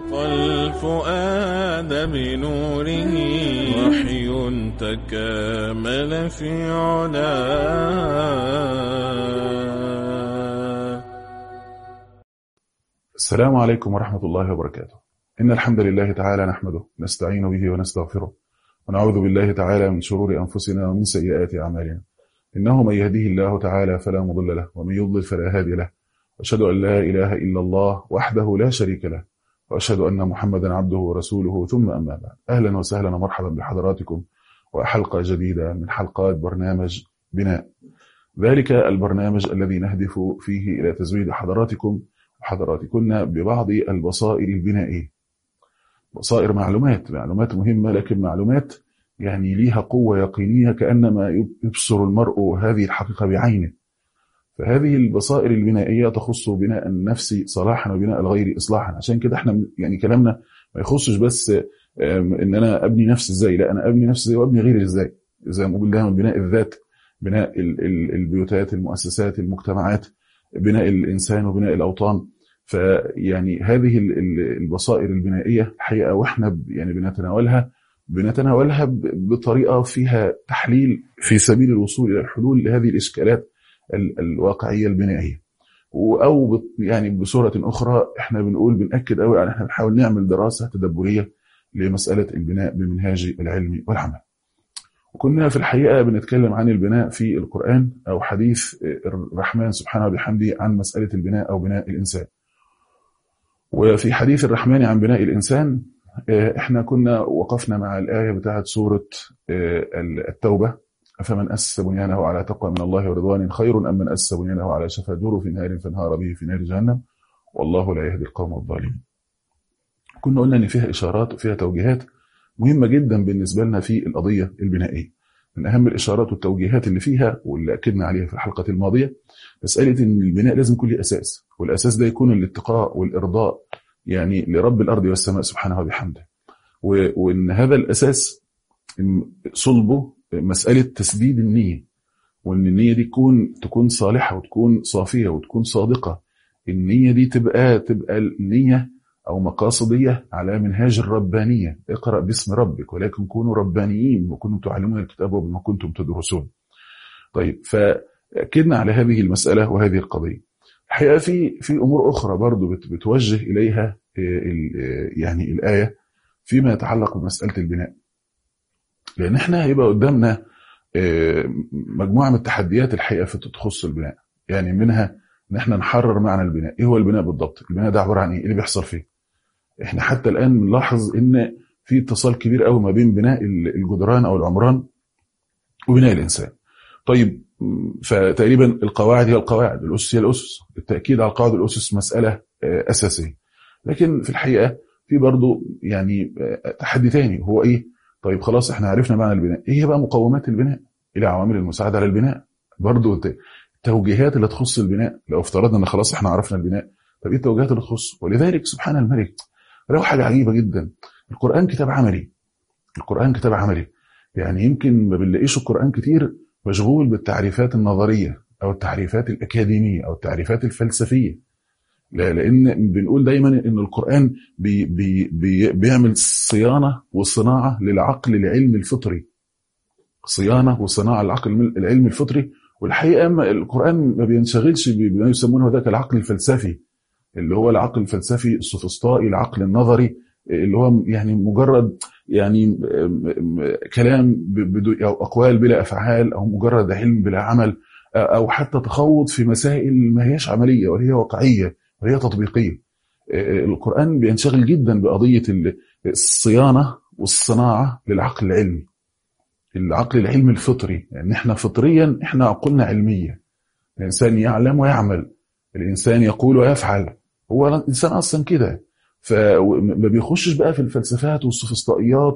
والفؤاد بنوره وحي تكامل في علاه السلام عليكم ورحمة الله وبركاته إن الحمد لله تعالى نحمده نستعين به ونستغفره ونعوذ بالله تعالى من شرور أنفسنا ومن سيئات أعمالنا إنه من يهديه الله تعالى فلا مضل له ومن يضلل فلا هادي له وأشهد أن لا إله إلا الله وحده لا شريك له وأشهد أن محمدا عبده ورسوله ثم أما بعد أهلا وسهلا ومرحبا بحضراتكم وحلقة جديدة من حلقات برنامج بناء ذلك البرنامج الذي نهدف فيه إلى تزويد حضراتكم وحضراتكن ببعض البصائر البنائية بصائر معلومات معلومات مهمة لكن معلومات يعني ليها قوة يقينية كأنما يبصر المرء هذه الحقيقة بعينه فهذه البصائر البنائية تخص بناء النفس صلاحا وبناء الغير إصلاحا عشان كده احنا يعني كلامنا ما يخصش بس ان انا ابني نفسي ازاي لا انا ابني نفسي ازاي وابني غيري ازاي زي ما بقول دايما بناء الذات بناء البيوتات المؤسسات المجتمعات بناء الانسان وبناء الاوطان فيعني هذه البصائر البنائيه الحقيقه واحنا يعني بنتناولها بنتناولها بطريقه فيها تحليل في سبيل الوصول الى الحلول لهذه الاشكالات الواقعيه البنائيه او يعني بصوره اخرى احنا بنقول بناكد قوي على احنا بنحاول نعمل دراسه تدبريه لمساله البناء بمنهاج العلم والعمل. وكنا في الحقيقه بنتكلم عن البناء في القران او حديث الرحمن سبحانه وبحمده عن مساله البناء او بناء الانسان. وفي حديث الرحمن عن بناء الانسان احنا كنا وقفنا مع الايه بتاعت سوره التوبه أفمن أسس بنيانه على تقوى من الله ورضوان خير أم من أسس بنيانه على شفا جرف نار فانهار به في نار جهنم والله لا يهدي القوم الظالمين كنا قلنا إن فيها إشارات وفيها توجيهات مهمة جدا بالنسبة لنا في القضية البنائية من أهم الإشارات والتوجيهات اللي فيها واللي أكدنا عليها في الحلقة الماضية مسألة إن البناء لازم يكون له أساس والأساس ده يكون الاتقاء والإرضاء يعني لرب الأرض والسماء سبحانه وبحمده وإن هذا الأساس صلبه مسألة تسديد النية وإن النية دي تكون تكون صالحة وتكون صافية وتكون صادقة النية دي تبقى تبقى النية أو مقاصدية على منهاج الربانية اقرأ باسم ربك ولكن كونوا ربانيين وكنتم تعلمون الكتاب وبما كنتم تدرسون طيب فأكدنا على هذه المسألة وهذه القضية الحقيقة في في أمور أخرى برضو بتوجه إليها يعني الآية فيما يتعلق بمسألة البناء لان احنا هيبقى قدامنا مجموعه من التحديات الحقيقه في تخص البناء يعني منها ان احنا نحرر معنى البناء ايه هو البناء بالضبط البناء ده عباره عن ايه اللي بيحصل فيه احنا حتى الان بنلاحظ ان في اتصال كبير قوي ما بين بناء الجدران او العمران وبناء الانسان طيب فتقريبا القواعد هي القواعد الاسس هي الاسس التاكيد على القواعد الاسس مساله اساسيه لكن في الحقيقه في برضه يعني تحدي تاني هو ايه طيب خلاص احنا عرفنا معنى البناء ايه هي بقى مقومات البناء ايه العوامل المساعده على البناء برضه التوجيهات اللي تخص البناء لو افترضنا ان خلاص احنا عرفنا البناء طب ايه التوجيهات اللي تخص ولذلك سبحان الملك له حاجه عجيبه جدا القران كتاب عملي القران كتاب عملي يعني يمكن ما بنلاقيش القران كتير مشغول بالتعريفات النظريه او التعريفات الاكاديميه او التعريفات الفلسفيه لا لان بنقول دايما ان القران بي بي بي بيعمل صيانه وصناعه للعقل العلمي الفطري صيانه وصناعه للعقل العلمي الفطري والحقيقه القران ما بينشغلش بما يسمونه ذاك العقل الفلسفي اللي هو العقل الفلسفي السوفسطائي العقل النظري اللي هو يعني مجرد يعني كلام او اقوال بلا افعال او مجرد علم بلا عمل او حتى تخوض في مسائل ما هياش عمليه وهي واقعيه وهي تطبيقيه القرآن بينشغل جدا بقضية الصيانة والصناعة للعقل العلمي العقل العلمي الفطري يعني احنا فطريا احنا عقولنا علمية الإنسان يعلم ويعمل الإنسان يقول ويفعل هو الإنسان أصلا كده فما بيخشش بقى في الفلسفات والسوفسطائيات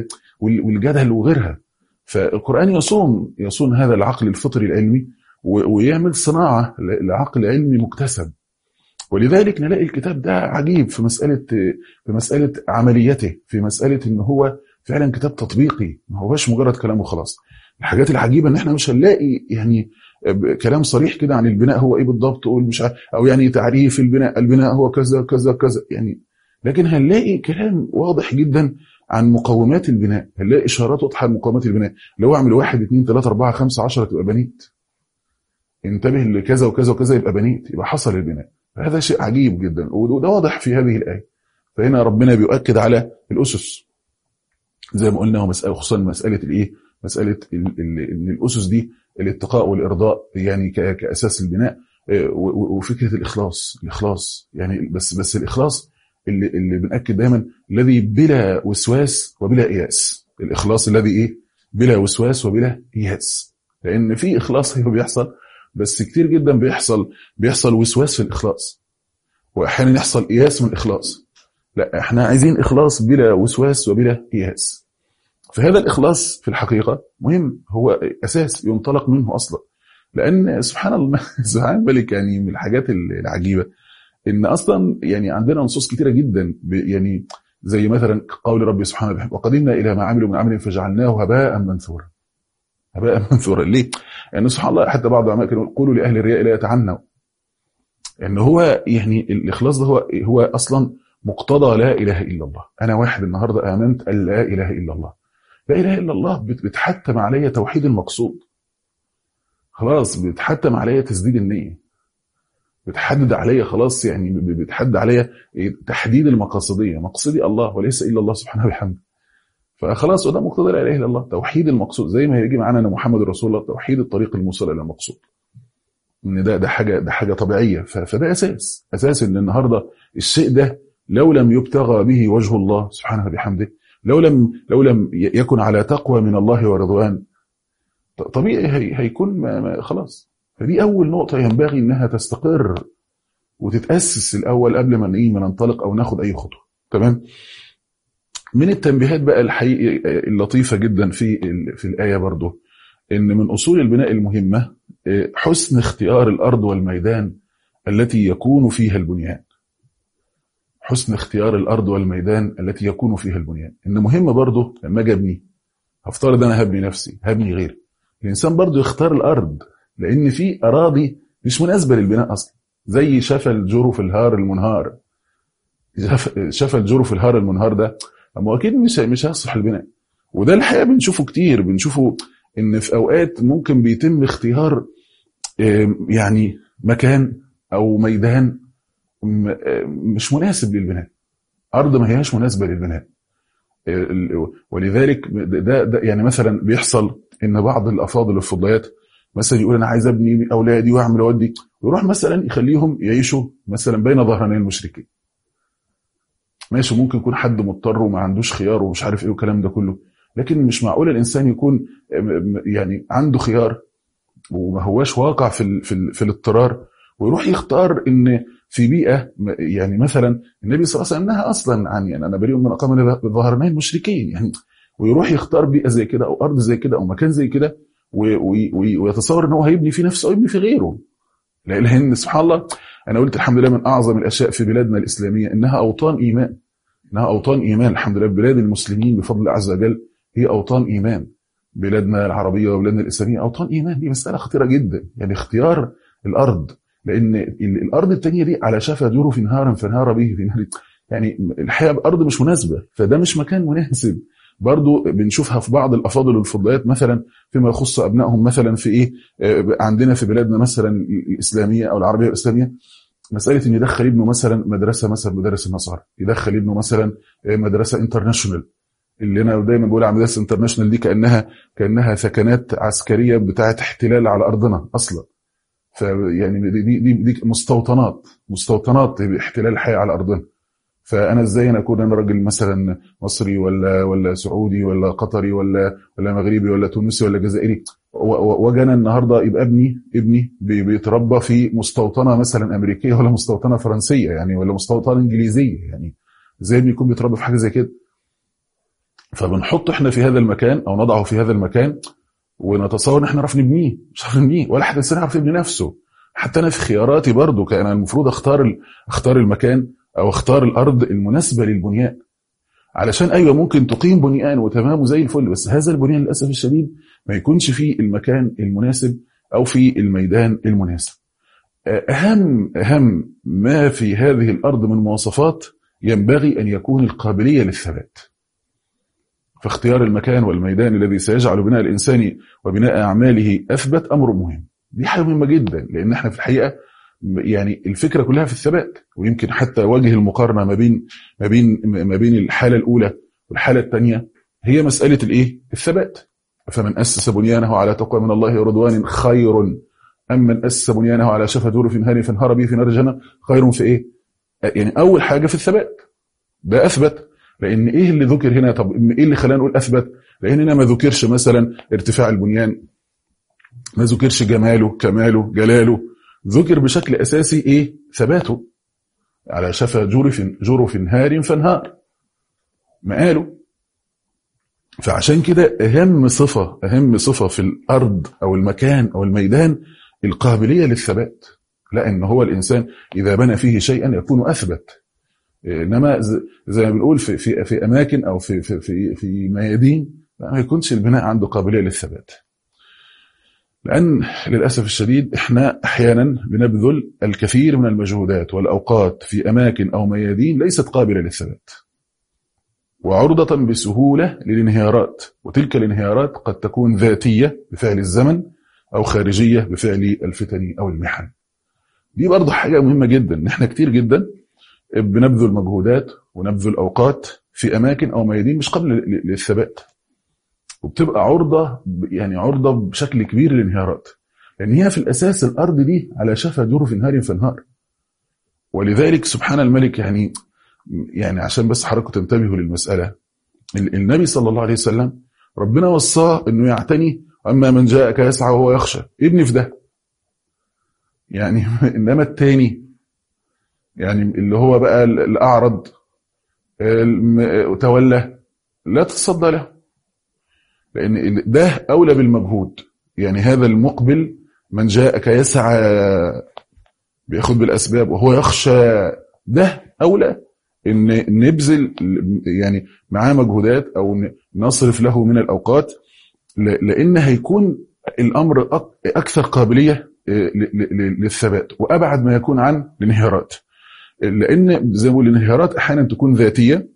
والجدل وغيرها فالقرآن يصون يصون هذا العقل الفطري العلمي ويعمل صناعة لعقل علمي مكتسب ولذلك نلاقي الكتاب ده عجيب في مسألة في مسألة عمليته في مسألة إن هو فعلا كتاب تطبيقي ما هوش مجرد كلام وخلاص الحاجات العجيبة إن إحنا مش هنلاقي يعني كلام صريح كده عن البناء هو إيه بالضبط قول مش عارف أو يعني تعريف البناء البناء هو كذا كذا كذا يعني لكن هنلاقي كلام واضح جدا عن مقومات البناء هنلاقي اشارات واضحه عن مقومات البناء لو اعمل واحد اثنين ثلاثه اربعه خمسه 10 تبقى بنيت انتبه لكذا وكذا وكذا يبقى بنيت يبقى حصل البناء هذا شيء عجيب جدا وده واضح في هذه الايه فهنا ربنا بيؤكد على الاسس زي ما قلنا ومساله خصوصا مساله الايه مساله ان الاسس دي الاتقاء والارضاء يعني كاساس البناء وفكره الاخلاص الاخلاص يعني بس بس الاخلاص اللي اللي بناكد دايما الذي بلا وسواس وبلا اياس الاخلاص الذي ايه بلا وسواس وبلا اياس لان في اخلاص هو بيحصل بس كتير جدا بيحصل بيحصل وسواس في الاخلاص واحيانا يحصل اياس من الاخلاص لا احنا عايزين اخلاص بلا وسواس وبلا اياس فهذا الاخلاص في الحقيقه مهم هو اساس ينطلق منه اصلا لان سبحان الله سبحان الملك يعني من الحاجات العجيبه ان اصلا يعني عندنا نصوص كتيره جدا يعني زي مثلا قول ربي سبحانه وتعالى وقدمنا الى ما عملوا من عمل فجعلناه هباء منثورا هباء منثورا ليه؟ يعني سبحان الله حتى بعض العلماء كانوا يقولوا لاهل الرياء لا يتعنوا ان هو يعني الاخلاص ده هو هو اصلا مقتضى لا اله الا الله انا واحد النهارده امنت ان لا اله الا الله لا اله الا الله بتحتم عليا توحيد المقصود خلاص بتحتم عليا تسديد النيه بتحدد عليا خلاص يعني بتحدد عليا تحديد المقاصديه مقصدي الله وليس الا الله سبحانه وبحمده فخلاص وده مقتضى لا اله الا الله توحيد المقصود زي ما هيجي معانا ان محمد رسول الله توحيد الطريق الموصل الى المقصود ان ده ده حاجه ده حاجه طبيعيه فده اساس اساس ان النهارده الشيء ده لو لم يبتغى به وجه الله سبحانه وبحمده لو لم لو لم يكن على تقوى من الله ورضوان طبيعي هي هيكون ما ما خلاص فدي اول نقطه ينبغي انها تستقر وتتاسس الاول قبل ما ايه ما ننطلق او ناخد اي خطوه تمام من التنبيهات بقى الحقيقي اللطيفه جدا في في الايه برضو ان من اصول البناء المهمه حسن اختيار الارض والميدان التي يكون فيها البنيان حسن اختيار الارض والميدان التي يكون فيها البنيان ان مهم برضو لما اجي ابني هفترض انا هبني نفسي هبني غيري الانسان برضو يختار الارض لان في اراضي مش مناسبه للبناء اصلا زي شفل جرف الهار المنهار شفل جرف الهار المنهار ده اما اكيد مش مش هيصلح البناء وده الحقيقه بنشوفه كتير بنشوفه ان في اوقات ممكن بيتم اختيار يعني مكان او ميدان مش مناسب للبناء ارض ما هياش مناسبه للبناء ولذلك ده, ده يعني مثلا بيحصل ان بعض الافاضل الفضليات مثلا يقول انا عايز ابني اولادي واعمل اودي ويروح مثلا يخليهم يعيشوا مثلا بين ظهراني المشركين ماشي ممكن يكون حد مضطر وما عندوش خيار ومش عارف ايه والكلام ده كله لكن مش معقول الانسان يكون يعني عنده خيار وما هواش واقع في ال في, ال في الاضطرار ويروح يختار ان في بيئه يعني مثلا النبي صلى الله عليه وسلم نهى اصلا عن يعني انا بريء من اقام ظهراني المشركين يعني ويروح يختار بيئه زي كده او ارض زي كده او مكان زي كده ويتصور ان هو هيبني في نفسه او يبني في غيره لان سبحان الله انا قلت الحمد لله من اعظم الاشياء في بلادنا الاسلاميه انها اوطان ايمان انها اوطان ايمان الحمد لله بلاد المسلمين بفضل الله عز وجل هي اوطان ايمان بلادنا العربيه وبلادنا الاسلاميه اوطان ايمان دي مساله خطيره جدا يعني اختيار الارض لان الارض الثانيه دي على شفا جرف نهارا فانهار به في نهر يعني الحقيقه ارض مش مناسبه فده مش مكان مناسب برضو بنشوفها في بعض الافاضل والفضليات مثلا فيما يخص ابنائهم مثلا في ايه عندنا في بلادنا مثلا الاسلاميه او العربيه الاسلاميه مساله ان يدخل ابنه مثلا مدرسه مثلا مدارس النصارى يدخل ابنه مثلا مدرسه انترناشونال اللي انا دايما بقول على مدارس انترناشونال دي كانها كانها ثكنات عسكريه بتاعه احتلال على ارضنا اصلا فيعني دي دي دي مستوطنات مستوطنات احتلال الحياه على ارضنا فانا ازاي انا اكون انا راجل مثلا مصري ولا ولا سعودي ولا قطري ولا ولا مغربي ولا تونسي ولا جزائري واجي انا النهارده يبقى ابني ابني بيتربى في مستوطنه مثلا امريكيه ولا مستوطنه فرنسيه يعني ولا مستوطنه انجليزيه يعني ازاي ابني يكون بيتربى في حاجه زي كده فبنحط احنا في هذا المكان او نضعه في هذا المكان ونتصور ان احنا نعرف نبنيه مش عارف نبنيه ولا حد انسان يعرف يبني نفسه حتى انا في خياراتي برضو كان المفروض اختار اختار المكان او اختار الارض المناسبه للبنيان علشان ايوه ممكن تقيم بنيان وتمام زي الفل بس هذا البنيان للاسف الشديد ما يكونش في المكان المناسب او في الميدان المناسب اهم اهم ما في هذه الارض من مواصفات ينبغي أن يكون القابلية للثبات فاختيار المكان والميدان الذي سيجعل بناء الإنسان وبناء أعماله أثبت أمر مهم دي حاجة مهمة جدا لأن احنا في الحقيقة يعني الفكرة كلها في الثبات ويمكن حتى وجه المقارنة ما بين ما بين ما بين الحالة الأولى والحالة الثانية هي مسألة الإيه؟ الثبات فمن أسس بنيانه على تقوى من الله ورضوان خير أم من أسس بنيانه على شفا جور في نهار فانهار به في نار جهنم خير في إيه؟ يعني أول حاجة في الثبات ده أثبت لأن إيه اللي ذكر هنا طب إيه اللي خلانا نقول أثبت؟ لأن هنا ما ذكرش مثلا ارتفاع البنيان ما ذكرش جماله كماله جلاله ذكر بشكل أساسي إيه؟ ثباته على شفا جرف جرف نهار فانهار مقاله فعشان كده أهم صفة أهم صفة في الأرض أو المكان أو الميدان القابلية للثبات لأن هو الإنسان إذا بنى فيه شيئا يكون أثبت إنما زي ما بنقول في, في, في أماكن أو في, في, في, في ميادين ما يكونش البناء عنده قابلية للثبات لأن للأسف الشديد إحنا أحيانا بنبذل الكثير من المجهودات والأوقات في أماكن أو ميادين ليست قابلة للثبات وعرضة بسهولة للانهيارات وتلك الانهيارات قد تكون ذاتية بفعل الزمن أو خارجية بفعل الفتن أو المحن دي برضه حاجة مهمة جدا إن إحنا كتير جدا بنبذل مجهودات ونبذل أوقات في أماكن أو ميادين مش قابلة للثبات وبتبقى عرضة يعني عرضة بشكل كبير للانهيارات لأن هي في الأساس الأرض دي على شفا جرف نهار فانهار ولذلك سبحان الملك يعني يعني عشان بس حضراتكم تنتبهوا للمسألة النبي صلى الله عليه وسلم ربنا وصاه انه يعتني اما من جاءك يسعى وهو يخشى ابني في ده يعني انما التاني يعني اللي هو بقى الاعرض تولى لا تتصدى له لان ده اولى بالمجهود يعني هذا المقبل من جاءك يسعى بياخد بالاسباب وهو يخشى ده اولى ان نبذل يعني معاه مجهودات او نصرف له من الاوقات لان هيكون الامر اكثر قابليه للثبات وابعد ما يكون عن الانهيارات لان زي ما بقول الانهيارات احيانا تكون ذاتيه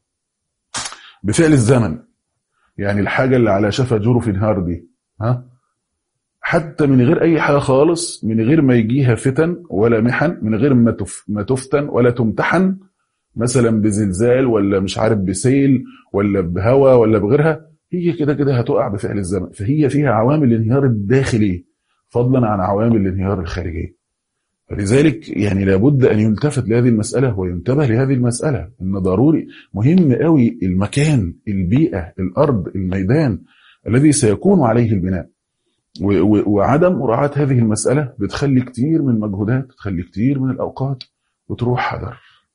بفعل الزمن يعني الحاجه اللي على شفا جرف نهار دي ها حتى من غير اي حاجه خالص من غير ما يجيها فتن ولا محن من غير ما ما تفتن ولا تمتحن مثلا بزلزال ولا مش عارف بسيل ولا بهواء ولا بغيرها هي كده كده هتقع بفعل الزمن فهي فيها عوامل الانهيار الداخلي فضلا عن عوامل الانهيار الخارجي فلذلك يعني لابد ان يلتفت لهذه المساله وينتبه لهذه المساله ان ضروري مهم قوي المكان البيئه الارض الميدان الذي سيكون عليه البناء وعدم مراعاه هذه المساله بتخلي كتير من المجهودات بتخلي كتير من الاوقات وتروح حذر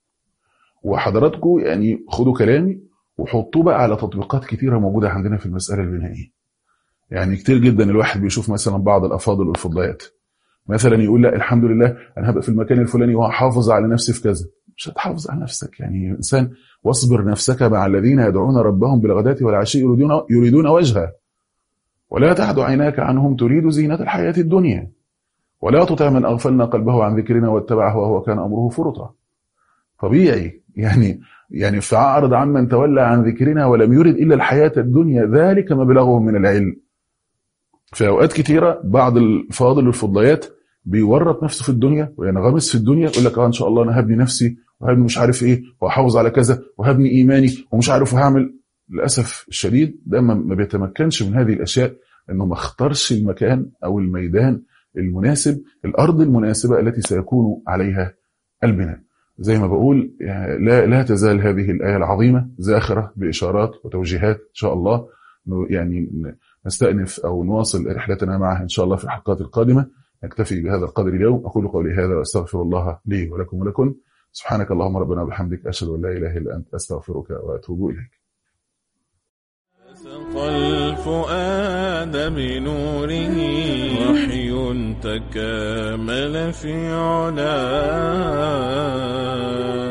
وحضراتكم يعني خدوا كلامي وحطوه بقى على تطبيقات كتيرة موجودة عندنا في المسألة البنائية يعني كتير جدا الواحد بيشوف مثلا بعض الأفاضل والفضليات مثلا يقول لا الحمد لله أنا هبقى في المكان الفلاني وهحافظ على نفسي في كذا مش هتحافظ على نفسك يعني إنسان واصبر نفسك مع الذين يدعون ربهم بالغداة والعشي يريدون, يريدون وجهه ولا تعد عيناك عنهم تريد زينة الحياة الدنيا ولا تطع من أغفلنا قلبه عن ذكرنا واتبع هواه وكان أمره فرطا طبيعي يعني يعني فأعرض عمن تولى عن ذكرنا ولم يرد إلا الحياة الدنيا ذلك مبلغهم من العلم في أوقات كثيرة بعض الفاضل والفضليات بيورط نفسه في الدنيا وينغمس في الدنيا يقول لك اه ان شاء الله انا هبني نفسي وهبني مش عارف ايه وهحافظ على كذا وهبني ايماني ومش عارف وهعمل للاسف الشديد ده ما بيتمكنش من هذه الاشياء انه ما اختارش المكان او الميدان المناسب الارض المناسبه التي سيكون عليها البناء زي ما بقول يعني لا لا تزال هذه الآية العظيمة زاخرة بإشارات وتوجيهات إن شاء الله يعني نستأنف أو نواصل رحلتنا معها إن شاء الله في الحلقات القادمة نكتفي بهذا القدر اليوم أقول قولي هذا وأستغفر الله لي ولكم ولكم سبحانك اللهم ربنا وبحمدك أشهد أن لا إله إلا أنت أستغفرك وأتوب إليك سقى الفؤاد بنوره وحي تكامل في علاه